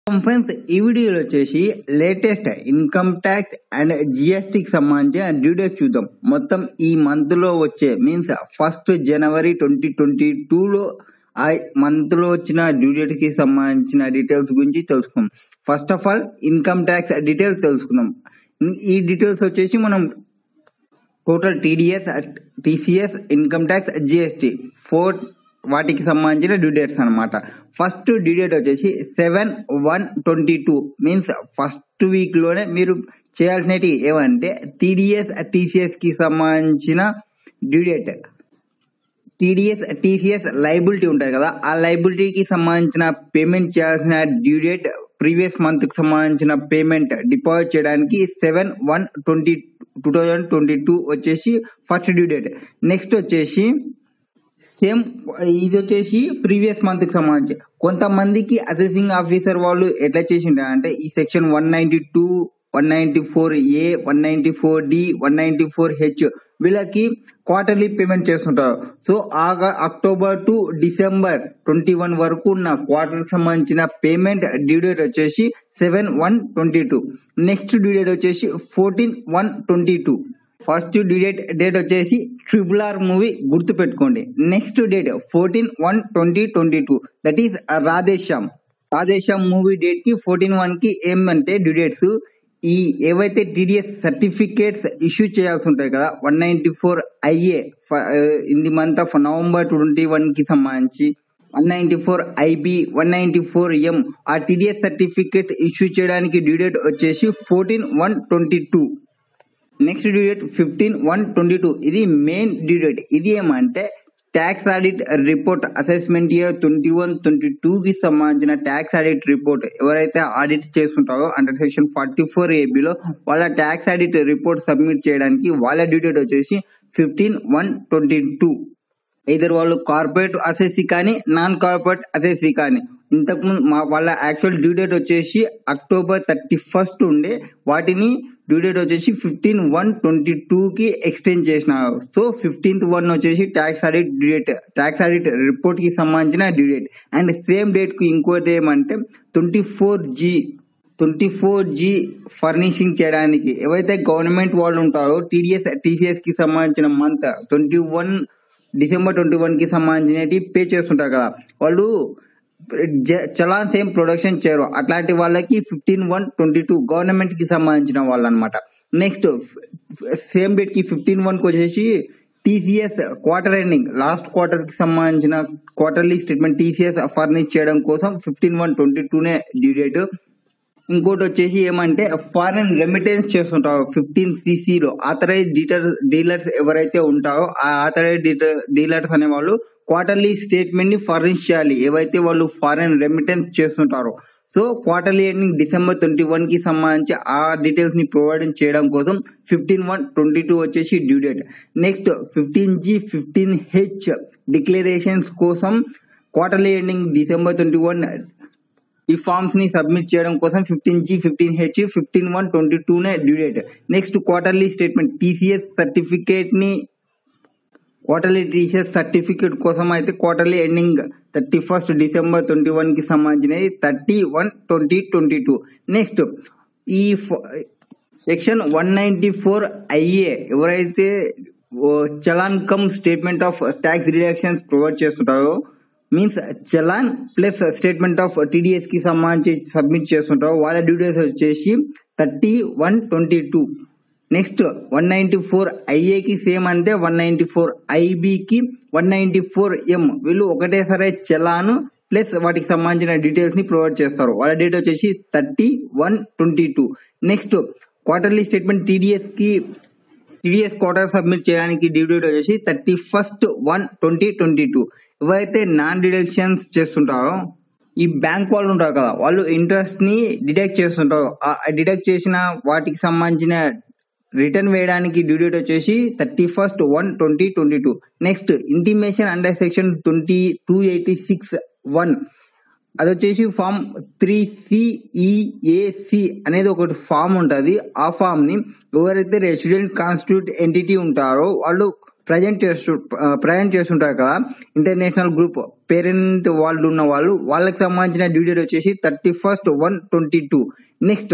friends ఈ వీడియోలో వచ్చేసి లేటెస్ట్ ఇన్కమ్ ట్యాక్స్ అండ్ జిఎస్టికి సంబంధించిన డీటెయిల్స్ చూద్దాం మొత్తం ఈ మంత్ లో వచ్చే means first January twenty twenty టూలో ఆ మంత్ లో వచ్చిన డ్యూడేట్ కి సంబంధించిన డీటెయిల్స్ గురించి తెలుసుకుందాం first of all income tax details తెలుసుకుందాం ఈ డీటెయిల్స్ వచ్చేసి మనం total TDS TCS income tax GST four వాటికి సంబంధించిన డ్యూ డేట్స్ అనమాట ఫస్ట్ డ్యూ డేట్ వచ్చేసి seven one twenty two means first week లోనే మీరు చేయాల్సినవి ఏమంటే టీడీఎస్ టీసీఎస్ కి సంబంధించిన due date TDS TCS liability ఉంటాయి కదా ఆ లైబిలిటీకి సంబంధించిన పేమెంట్ చేయాల్సిన డ్యూ డేట్ ప్రీవియస్ మంత్ కి సంబంధించిన పేమెంట్ డిపాజిట్ చేయడానికి seven one twenty two thousand twenty two వచ్చేసి ఫస్ట్ డ్యూ డేట్ నెక్స్ట్ వచ్చేసి సేమ్ ఇది వచ్చేసి ప్రీవియస్ మంత్ కి సంబంధించి కొంతమందికి అసెసింగ్ ఆఫీసర్ వాళ్ళు ఎట్లా చేసిండే అంటే ఈ section one ninety two one ninety four A one ninety four D one ninety four H వీళ్ళకి క్వార్టర్లీ పేమెంట్ చేస్తుంటారు సో ఆగా October to December twenty one వరకు ఉన్న క్వార్టర్ సంబంధించిన పేమెంట్ డ్యూ డేట్ వచ్చేసి seven one twenty two next due date వచ్చేసి fourteen one twenty two first due date date వచ్చేసి triple R movie గుర్తు పెట్టుకోండి next date fourteen one twenty twenty two that is Radhe Shyam Radhe Shyam movie date కి fourteen one కి ఏమంటే due dates ఈ ఏవైతే TDS certificates issue చేయాల్సి ఉంటాయి కదా one ninety four IA in the month of November twenty one కి సంబంధించి one ninety four IB one ninety four M ఆ టీడీఎస్ సర్టిఫికేట్ ఇష్యూ చేయడానికి డ్యూ డేట్ వచ్చేసి fourteen one twenty two next due date fifteen one twenty two ఇది main due date ఇది ఏమంటే tax audit report assessment year twenty one twenty two కి సంబంధించిన tax audit report ఎవరైతే audit చేస్తుంటారో under section forty four ఏబిలో వాళ్ళ tax audit report submit చేయడానికి వాళ్ళ డ్యూ డేట్ వచ్చేసి ఫిఫ్టీన్ వన్ ట్వంటీ టూ ఇద్దరు వాళ్ళు కార్పొరేట్ అసెస్సీ కానీ నాన్ కార్పొరేట్ అసెస్సీ కానీ ఇంతకుముందు మా వాళ్ళ యాక్చువల్ డ్యూ డేట్ వచ్చేసి అక్టోబర్ థర్టీ ఫస్ట్ ఉండే వాటిని డ్యూ డేట్ వచ్చేసి ఫిఫ్టీన్ వన్ ట్వంటీ టూ కి ఎక్స్టెండ్ చేసినారు సో ఫిఫ్టీన్త్ వన్ వచ్చేసి tax audit due date tax audit report కి సంబంధించిన due date and same date కి ఇంకోటి ఏమంటే twenty four G twenty four G furnishing చేయడానికి ఎవరైతే గవర్నమెంట్ వాళ్ళు ఉంటారో టీడీఎస్ టీసీఎస్ కి సంబంధించిన month twenty one December twenty one కి సంబంధించినవి పే చేస్తుంటారు కదా వాళ్ళు చలాన్స్ ఏం ప్రొడక్షన్ చేయరు అట్లాంటి వాళ్ళకి fifteen one twenty two government కి సంబంధించిన వాళ్ళు అనమాట నెక్స్ట్ సేమ్ డేట్ కి ఫిఫ్టీన్ వన్ కి వచ్చేసి TCS quarter ending last quarter కి సంబంధించిన క్వార్టర్లీ స్టేట్మెంట్ టీసీఎస్ ఫర్నిష్ చేయడం కోసం ఫిఫ్టీన్ వన్ ట్వంటీ టూనే డ్యూ డేట్ ఇంకోటి వచ్చేసి ఏమంటే ఫారెన్ రెమిటెన్స్ చేస్తుంటారో ఫిఫ్టీన్ సిసిలో ఆథరైజ్ డీటర్స్ డీలర్స్ ఎవరైతే ఉంటారో ఆ ఆథరైజ్ డీలర్స్ అనే వాళ్ళు క్వార్టర్లీ స్టేట్మెంట్ ని ఫర్నిష్ చేయాలి ఏవైతే వాళ్ళు ఫారెన్ రెమిటెన్స్ చేస్తుంటారో so quarterly ending December twenty one కి సంబంధించి ఆ డీటెయిల్స్ ని ప్రొవైడ్ చేయడం కోసం ఫిఫ్టీన్ వన్ ట్వంటీ టూ వచ్చేసి due date next fifteen G fifteen H declarations కోసం quarterly ending December twenty one ఈ ఫార్మ్స్ ని సబ్మిట్ చేయడం కోసం fifteen G fifteen H fifteen one twenty two నే due date next quarterly statement TCS certificate ని quarterly TCS certificate కోసం అయితే quarterly ending thirty first December twenty one కి సంబంధించినది thirty one twenty twenty two next ఈ section one ninety four IA ఎవరైతే challan cum statement of tax reductions provide చేస్తుంటారో means challan plus statement of TDS కి సంబంధించి submit చేస్తుంటారో వాళ్ళ డ్యూటీస్ వచ్చేసి thirty one twenty two next one ninety four ఐఏకి same అంతే వన్ నైన్టీ ఫోర్ ఐబికి వన్ నైన్టీ ఫోర్ ఎం వీళ్ళు ఒకటేసారి చలాను ప్లస్ వాటికి సంబంధించిన డీటెయిల్స్ ని ప్రొవైడ్ చేస్తారు వాళ్ళ డేట్ వచ్చేసి thirty one twenty two next quarterly statement TDS కి టీడీఎస్ క్వార్టర్ సబ్మిట్ చేయడానికి డ్యూ డేట్ వచ్చేసి thirty first one twenty twenty two ఎవరైతే నాన్ డిడక్షన్స్ చేస్తుంటారో ఈ బ్యాంక్ వాళ్ళు ఉంటారు కదా వాళ్ళు ఇంట్రెస్ట్ ని డిడక్ట్ చేస్తుంటారు ఆ డిడక్ట్ చేసిన వాటికి సంబంధించిన రిటర్న్ వేయడానికి డ్యూ డేట్ వచ్చేసి thirty first one twenty twenty two next intimation under section twenty two eighty six one అది వచ్చేసి ఫామ్ త్రీ సిఈఏసి అనేది ఒకటి ఫామ్ ఉంటుంది ఆ ఫామ్ ని ఎవరైతే రెసిడెంట్ కాన్స్టిట్యూట్ ఎంటిటీ ఉంటారో వాళ్ళు ప్రజెంట్ చేస్తూ ప్రజెంట్ చేస్తుంటారు కదా ఇంటర్నేషనల్ గ్రూప్ పేరెంట్ వాళ్ళు ఉన్న వాళ్ళు వాళ్ళకి సంబంధించిన డ్యూ డేట్ వచ్చేసి thirty first one twenty two next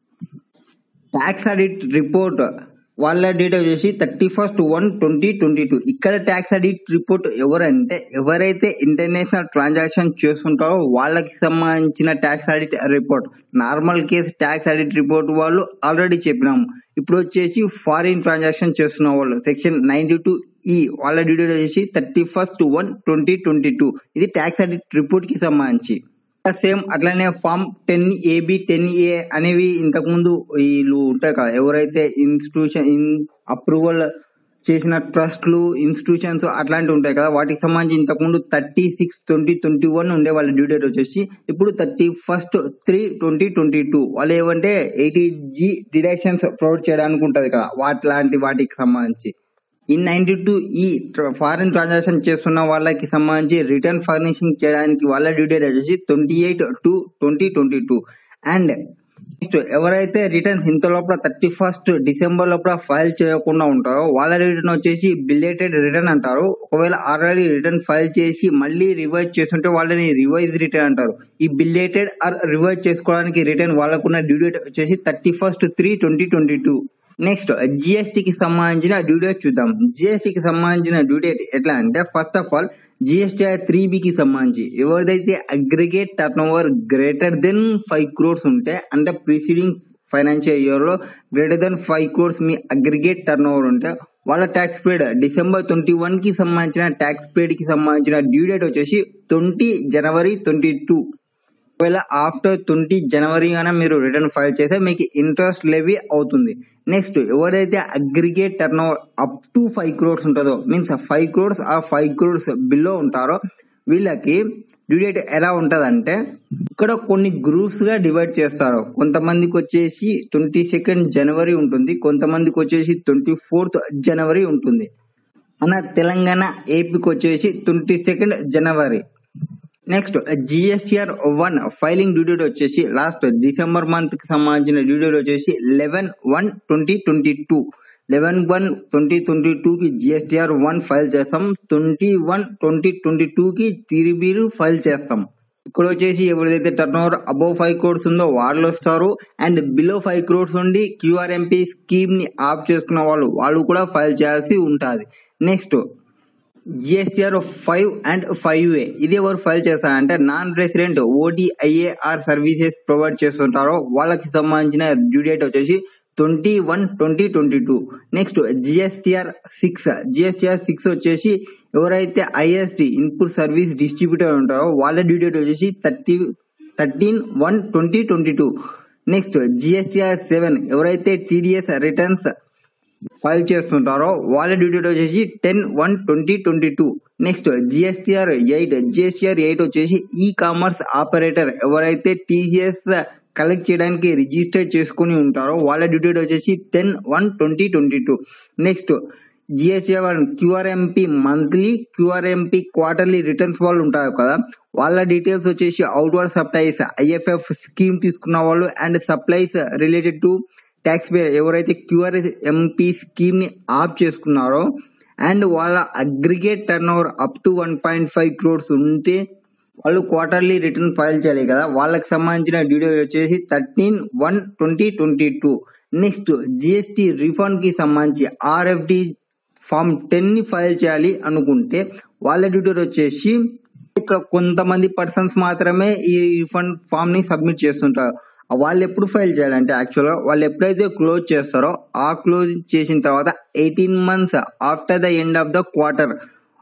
tax audit report వాళ్ళ డేట్ వచ్చేసి thirty first one twenty twenty two ఇక్కడ ట్యాక్స్ ఆడిట్ రిపోర్ట్ ఎవరంటే ఎవరైతే ఇంటర్నేషనల్ ట్రాన్సాక్షన్ చేస్తుంటారో వాళ్ళకి సంబంధించిన tax audit report normal case tax audit report వాళ్ళు ఆల్రెడీ చెప్పినాము ఇప్పుడు వచ్చేసి ఫారిన్ ట్రాన్సాక్షన్ చేస్తున్న వాళ్ళు సెక్షన్ నైన్టీ టూ ఈ వాళ్ళ డ్యూ డేట్ వచ్చేసి thirty first one twenty twenty two ఇది ట్యాక్స్ ఆడిట్ రిపోర్ట్ కి సంబంధించి సేమ్ అట్లానే form ten AB ten A అనేవి ఇంతకుముందు వీళ్ళు ఉంటాయి కదా ఎవరైతే ఇన్స్టిట్యూషన్ అప్రూవల్ చేసిన ట్రస్ట్లు ఇన్స్టిట్యూషన్స్ అట్లాంటివి ఉంటాయి కదా వాటికి సంబంధించి ఇంతకుముందు thirty six twenty twenty one ఉండే వాళ్ళ డ్యూ డేట్ వచ్చేసి ఇప్పుడు thirty first three twenty twenty two వాళ్ళు ఏమంటే ఎయిటీ జీ డిడక్షన్స్ ప్రొవైడ్ చేయడానికి ఉంటది కదా వాటి వాటికి సంబంధించి ఈ నైన్టీ టూ ఈ ఫారిన్ ట్రాన్సాక్షన్ చేస్తున్న వాళ్ళకి సంబంధించి రిటర్న్ ఫర్నిషింగ్ చేయడానికి వాళ్ళ డ్యూ డేట్ వచ్చేసి twenty eight to twenty twenty two and next ఎవరైతే రిటర్న్స్ ఇంత లోపల థర్టీ ఫస్ట్ డిసెంబర్ లోపల ఫైల్ చేయకుండా ఉంటారో వాళ్ళ రిటర్న్ వచ్చేసి బిలేటెడ్ రిటర్న్ అంటారు ఒకవేళ ఆల్రెడీ రిటర్న్ ఫైల్ చేసి మళ్ళీ రివైజ్ చేస్తుంటే వాళ్ళని రివైజ్ రిటర్న్ అంటారు ఈ బిలేటెడ్ ఆర్ రివైజ్ చేసుకోవడానికి రిటర్న్ వాళ్ళకున్న డ్యూ డేట్ వచ్చేసి thirty first three twenty twenty two next జిఎస్టికి సంబంధించిన డ్యూ డేట్ చూద్దాం జిఎస్టికి సంబంధించిన డ్యూ డేట్ ఎట్లా అంటే first of all GST three బికి సంబంధించి ఎవరిదైతే aggregate turnover greater than five crores ఉంటే అంటే ప్రిసీడింగ్ ఫైనాన్షియల్ ఇయర్ లో గ్రేటర్ దెన్ ఫైవ్ క్రోర్స్ మీ అగ్రిగేట్ టర్న్ ఓవర్ ఉంటే వాళ్ళ tax paid December twenty one కి సంబంధించిన ట్యాక్స్ పేడ్ కి సంబంధించిన డ్యూ డేట్ వచ్చేసి ట్వంటీ జనవరి ట్వంటీ టూ ఒకవేళ ఆఫ్టర్ ట్వంటీ జనవరి అయినా మీరు రిటర్న్ ఫైల్ చేస్తే మీకు ఇంట్రెస్ట్ లెవీ అవుతుంది నెక్స్ట్ ఎవరైతే aggregate turn up to five crores ఉంటుందో మీన్స్ ఫైవ్ క్రోర్స్ ఆ ఫైవ్ క్రోర్స్ బిలో ఉంటారో వీళ్ళకి డ్యూ డేట్ ఎలా ఉంటదంటే ఇక్కడ కొన్ని గ్రూప్స్ గా డివైడ్ చేస్తారు కొంతమందికి వచ్చేసి ట్వంటీ సెకండ్ జనవరి ఉంటుంది కొంతమందికి వచ్చేసి ట్వంటీ ఫోర్త్ జనవరి ఉంటుంది మన తెలంగాణ ఏపీకి వచ్చేసి twenty second January next GSTR one filing due date వచ్చేసి లాస్ట్ డిసెంబర్ మంత్ కి సంబంధించిన డ్యూ డేట్ వచ్చేసి eleven one twenty twenty two eleven one twenty twenty two కి జిఎస్టిఆర్ వన్ ఫైల్ చేస్తాం twenty one twenty twenty two కి తిరిబీలు file చేస్తాం ఇక్కడ వచ్చేసి ఎవరిదైతే turnover above five crores ఉందో వాళ్ళు వస్తారు అండ్ బిలో ఫైవ్ క్రోర్స్ ఉండి క్యూఆర్ఎంపీ స్కీమ్ ని ఆఫ్ చేసుకున్న వాళ్ళు వాళ్ళు కూడా ఫైల్ చేయాల్సి ఉంటుంది next GSTR five and five A ఇది ఎవరు ఫైల్ చేస్తారంటే non resident ODIAR services provide చేస్తుంటారో వాళ్ళకి సంబంధించిన డ్యూ డేట్ వచ్చేసి twenty one twenty twenty two next GSTR six GSTR six వచ్చేసి ఎవరైతే ఐఎస్టి ఇన్పుట్ సర్వీస్ డిస్ట్రిబ్యూటర్ ఉంటారో వాళ్ళ డ్యూ డేట్ వచ్చేసి thirty thirteen one twenty twenty two next GSTR seven ఎవరైతే టీడీఎస్ రిటర్న్స్ ఫైల్ చేస్తుంటారో వాళ్ళ డ్యూ డేట్ వచ్చేసి ten one twenty twenty two next GSTR eight GSTR eight వచ్చేసి ఈ కామర్స్ ఆపరేటర్ ఎవరైతే TCS collect చేయడానికి register చేసుకుని ఉంటారో వాళ్ళ డ్యూ డేట్ వచ్చేసి ten one twenty twenty two next GSTR QRMP monthly QRMP quarterly returns వాళ్ళు ఉంటారు కదా వాళ్ళ డీటెయిల్స్ వచ్చేసి అవుట్వర్డ్ సప్లైస్ ఐఎఫ్ఎఫ్ స్కీమ్ తీసుకున్న వాళ్ళు and supplies related to tax pay ఎవరైతే క్యూఆర్ ఎంపీ స్కీమ్ ని ఆఫ్ చేసుకున్నారో అండ్ వాళ్ళ aggregate turnover up to one point five crores ఉంటే వాళ్ళు క్వార్టర్లీ రిటర్న్ ఫైల్ చేయాలి కదా వాళ్ళకి సంబంధించిన డ్యూటీ వచ్చేసి thirteen one twenty twenty two next GST refund కి సంబంధించి ఆర్ఎఫ్డి ఫామ్ టెన్ ని ఫైల్ చేయాలి అనుకుంటే వాళ్ళ డ్యూటీ వచ్చేసి ఇక్కడ కొంతమంది పర్సన్స్ మాత్రమే ఈ రిఫండ్ ఫామ్ ని సబ్మిట్ చేస్తుంటారు వాళ్ళు ఎప్పుడు ఫైల్ చేయాలంటే యాక్చువల్గా వాళ్ళు ఎప్పుడైతే క్లోజ్ చేస్తారో ఆ క్లోజ్ చేసిన తర్వాత eighteen months after the end of the quarter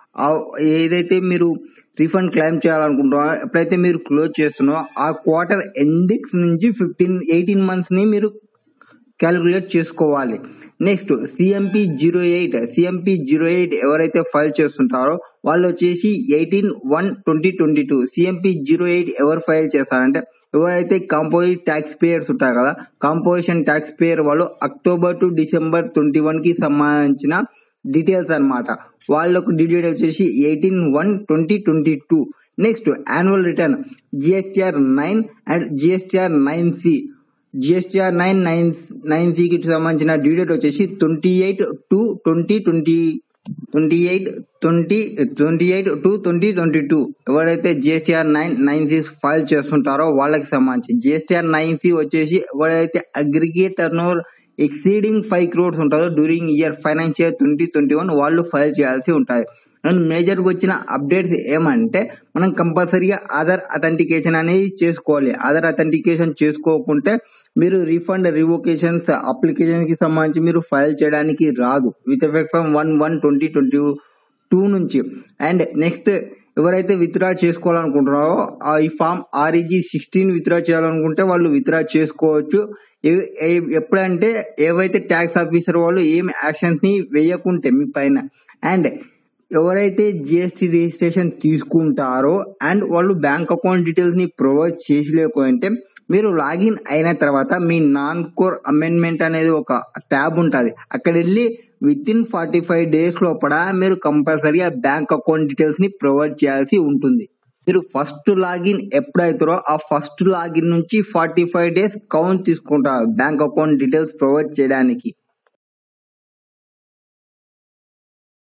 ఏదైతే మీరు రీఫండ్ క్లెయిమ్ చేయాలనుకుంటున్నారో ఎప్పుడైతే మీరు క్లోజ్ చేస్తున్నారో ఆ క్వార్టర్ ఎండింగ్స్ నుంచి ఫిఫ్టీన్ ఎయిటీన్ మంత్స్ ని మీరు క్యాలిక్యులేట్ చేసుకోవాలి next CMP zero eight CMP zero eight ఎవరైతే ఫైల్ చేస్తుంటారో వాళ్ళు వచ్చేసి eighteen one twenty twenty two CMP zero eight ఎవరు ఫైల్ చేస్తారంటే ఎవరైతే కాంపోజిట్ ట్యాక్స్ పేయర్స్ ఉంటారు కదా కాంపోజిషన్ ట్యాక్స్ పేయర్ వాళ్ళు October to December twenty one కి సంబంధించిన డీటెయిల్స్ అనమాట వాళ్ళకు డీటెయిల్ వచ్చేసి eighteen one twenty twenty two next annual return GSTR nine and GSTR nine C GSTR nine nine nine సికి సంబంధించిన డ్యూ డేట్ వచ్చేసి twenty eight to twenty twenty twenty eight twenty twenty eight to twenty twenty two ఎవరైతే GSTR nine nine six file చేస్తుంటారో వాళ్ళకి సంబంధించి GSTR nine C వచ్చేసి ఎవరైతే aggregate turnover exceeding five crores ఉంటుందో during year financial twenty twenty one వాళ్ళు file చేయాల్సి ఉంటుంది అండ్ మేజర్గా వచ్చిన అప్డేట్స్ ఏమంటే మనం కంపల్సరీగా ఆధార్ అథెంటికేషన్ అనేది చేసుకోవాలి ఆధార్ అథెంటికేషన్ చేసుకోకుంటే మీరు రీఫండ్ రివోకేషన్స్ అప్లికేషన్కి సంబంధించి మీరు ఫైల్ చేయడానికి రాదు with effect from one one twenty twenty two నుంచి అండ్ నెక్స్ట్ ఎవరైతే విత్డ్రా చేసుకోవాలనుకుంటున్నారో ఆ ఈ ఫామ్ ఆర్ఈజీ సిక్స్టీన్ విత్డ్రా చేయాలనుకుంటే వాళ్ళు విత్డ్రా చేసుకోవచ్చు ఏ- ఏ- ఎప్పుడంటే ఏవైతే ట్యాక్స్ ఆఫీసర్ వాళ్ళు ఏం యాక్షన్స్ ని వేయకుంటే మీ పైన అండ్ ఎవరైతే జిఎస్టి రిజిస్ట్రేషన్ తీసుకుంటారో అండ్ వాళ్ళు బ్యాంక్ అకౌంట్ డీటెయిల్స్ ని ప్రొవైడ్ చేసలేకపోతే మీరు లాగిన్ అయిన తర్వాత మీ నాన్ కోర్ అమెండ్మెంట్ అనేది ఒక ట్యాబ్ ఉంటుంది అక్కడ వెళ్ళి within forty five days లోపల మీరు కంపల్సరీగా బ్యాంక్ అకౌంట్ డీటెయిల్స్ ని ప్రొవైడ్ చేయాల్సి ఉంటుంది మీరు ఫస్ట్ లాగిన్ ఎప్పుడైతారో ఆ ఫస్ట్ లాగిన్ నుంచి ఫార్టీ ఫైవ్ డేస్ కౌంట్ తీసుకుంటారు బ్యాంక్ అకౌంట్ డీటెయిల్స్ ప్రొవైడ్ చేయడానికి